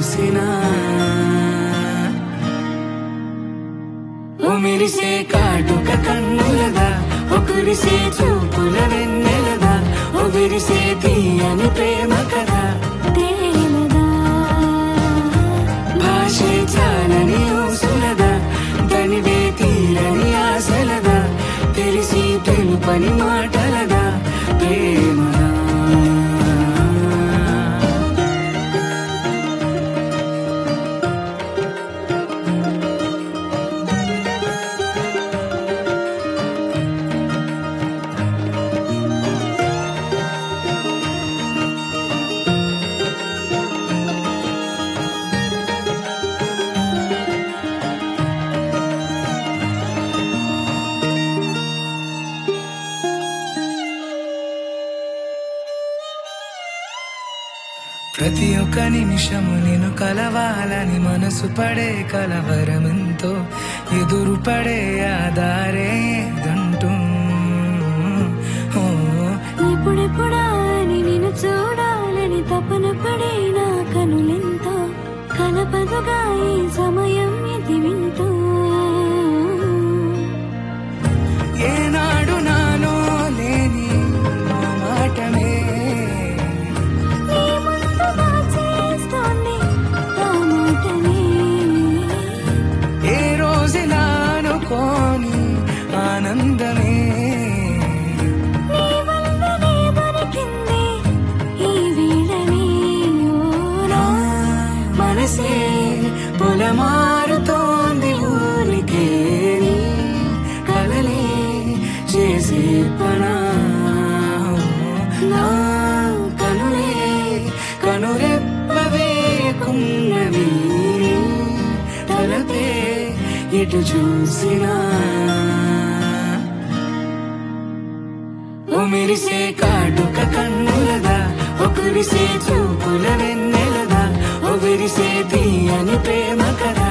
చూసినా ఓ మెరిసే కాటుక కన్నులదా ఓ కురిసే చూపుల వెన్నెలదా ఓ విరిసే తీయని ప్రేమ కదా తేలదా భాషే చాలని ఊసులదా తనివే తీరని ఆశలదా తెలిసి తెలుపని మాటలదా ప్రేమదా ప్రతి ఒక్క నిమిషము నేను కలవాలని మనసు పడే కలవరమెంతో ఎదురు పడే ఆధారే దంటూ ఓ, ఎప్పుడెప్పుడా అని నిన్ను చూడాలని తపన పడే నా కనులెంతో కలపదుగా ఈ సమయం ఇది వింటూ ఏనాడు నాలో లేని ఆ మాటమే నీ ముందుగా చేస్తోంది ఆ మాటనే ఏ రోజులా అనుకోని ఆనందమే నీ వల్లనే దొరికింది ఈ వీడనే ఓ నా మనసే పొలమారుతోంది ఊరికే నీ కలలే చేసే పనా నా కనులే కనురెప్పవేకున్నవి తలపే ఎటు చూసినా ఓ మెరిసే కాటుక కన్నులదా ఓ కురిసే చూపుల వెన్నెలదా ఓ విరిసే తీయని ప్రేమ కదా